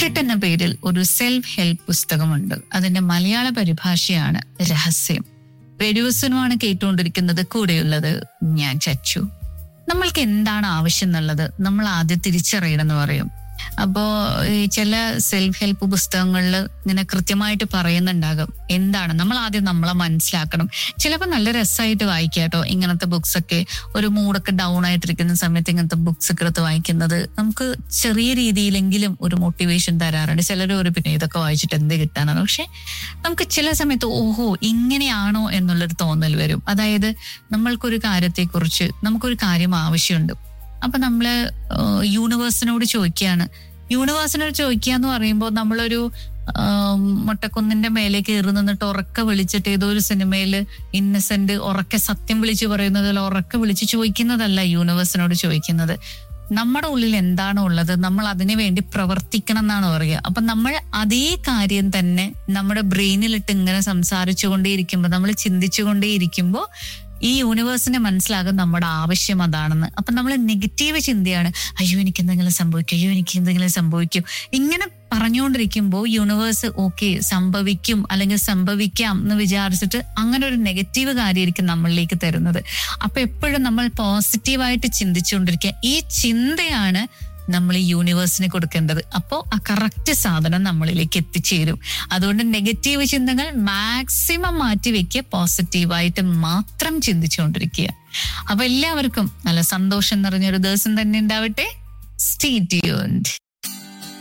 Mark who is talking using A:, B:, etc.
A: secret എന്ന പേരിൽ ഒരു സെൽഫ് ഹെൽപ്പ് പുസ്തകമുണ്ട് അതിന്റെ മലയാള പരിഭാഷയാണ് രഹസ്യം റേഡിയോസിനുമാണ് കേട്ടുകൊണ്ടിരിക്കുന്നത് കൂടെയുള്ളത് ഞാൻ ചച്ചു നമ്മൾക്ക് എന്താണ് ആവശ്യം എന്നുള്ളത് നമ്മൾ ആദ്യം തിരിച്ചറിയണം എന്ന് പറയും അപ്പോ ഈ ചില സെൽഫ് ഹെൽപ്പ് പുസ്തകങ്ങളിൽ ഇങ്ങനെ കൃത്യമായിട്ട് പറയുന്നുണ്ടാകും എന്താണ് നമ്മൾ ആദ്യം നമ്മളെ മനസ്സിലാക്കണം ചിലപ്പോൾ നല്ല രസമായിട്ട് വായിക്കാം കേട്ടോ ഇങ്ങനത്തെ ബുക്സ് ഒക്കെ ഒരു മൂഡൊക്കെ ഡൗൺ ആയിട്ടിരിക്കുന്ന സമയത്ത് ഇങ്ങനത്തെ ബുക്സ് ഒക്കെ എടുത്ത് വായിക്കുന്നത് നമുക്ക് ചെറിയ രീതിയിലെങ്കിലും ഒരു മോട്ടിവേഷൻ തരാറുണ്ട് ചിലർ ഒരു പിന്നെ ഇതൊക്കെ വായിച്ചിട്ട് എന്ത് കിട്ടാനാണ് പക്ഷെ നമുക്ക് ചില സമയത്ത് ഓഹോ ഇങ്ങനെയാണോ എന്നുള്ളൊരു തോന്നൽ വരും അതായത് നമ്മൾക്കൊരു കാര്യത്തെക്കുറിച്ച് നമുക്കൊരു കാര്യം ആവശ്യമുണ്ട് അപ്പൊ നമ്മള് ഏഹ്, യൂണിവേഴ്സിനോട് ചോദിക്കുകയാണ് യൂണിവേഴ്സിനോട് ചോദിക്കുക എന്ന് പറയുമ്പോൾ നമ്മളൊരു ആം, മൊട്ടക്കുന്നിന്റെ മേലെ കയറി നിന്നിട്ട് ഉറക്കെ വിളിച്ചിട്ട് ഏതോ ഒരു സിനിമയിൽ ഇന്നസെന്റ് ഉറക്കെ സത്യം വിളിച്ചു പറയുന്നതിൽ ഉറക്കെ വിളിച്ച് ചോദിക്കുന്നതല്ല യൂണിവേഴ്സിനോട് ചോദിക്കുന്നത് നമ്മുടെ ഉള്ളിൽ എന്താണോ ഉള്ളത് നമ്മൾ അതിനു വേണ്ടി പ്രവർത്തിക്കണം എന്നാണ് പറയുക അപ്പൊ നമ്മൾ അതേ കാര്യം തന്നെ നമ്മുടെ ബ്രെയിനിലിട്ട് ഇങ്ങനെ സംസാരിച്ചുകൊണ്ടേയിരിക്കുമ്പോൾ നമ്മൾ ചിന്തിച്ചുകൊണ്ടേയിരിക്കുമ്പോൾ ഈ യൂണിവേഴ്സിനെ മനസ്സിലാകും നമ്മുടെ ആവശ്യം അതാണെന്ന് അപ്പൊ നമ്മൾ നെഗറ്റീവ് ചിന്തയാണ് അയ്യോ എനിക്ക് എന്തെങ്കിലും സംഭവിക്കും അയ്യോ എനിക്ക് എന്തെങ്കിലും സംഭവിക്കും ഇങ്ങനെ പറഞ്ഞുകൊണ്ടിരിക്കുമ്പോൾ യൂണിവേഴ്സ് ഓക്കെ സംഭവിക്കും അല്ലെങ്കിൽ സംഭവിക്കാം എന്ന് വിചാരിച്ചിട്ട് അങ്ങനെ ഒരു നെഗറ്റീവ് കാര്യമായിരിക്കും നമ്മളിലേക്ക് തരുന്നത് അപ്പൊ എപ്പോഴും നമ്മൾ പോസിറ്റീവായിട്ട് ചിന്തിച്ചുകൊണ്ടിരിക്കുക ഈ ചിന്തയാണ് നമ്മൾ ഈ യൂണിവേഴ്സിന് കൊടുക്കേണ്ടത് അപ്പോൾ ആ കറക്റ്റ് സാധനം നമ്മളിലേക്ക് എത്തിച്ചേരും അതുകൊണ്ട് നെഗറ്റീവ് ചിന്തകൾ മാക്സിമം മാറ്റി വെക്കുക പോസിറ്റീവായിട്ട് മാത്രം ചിന്തിച്ചുകൊണ്ടിരിക്കുക അപ്പൊ എല്ലാവർക്കും നല്ല സന്തോഷം നിറഞ്ഞൊരു ദിവസം തന്നെ ഉണ്ടാവട്ടെ സ്റ്റേ ട്യൂൺഡ്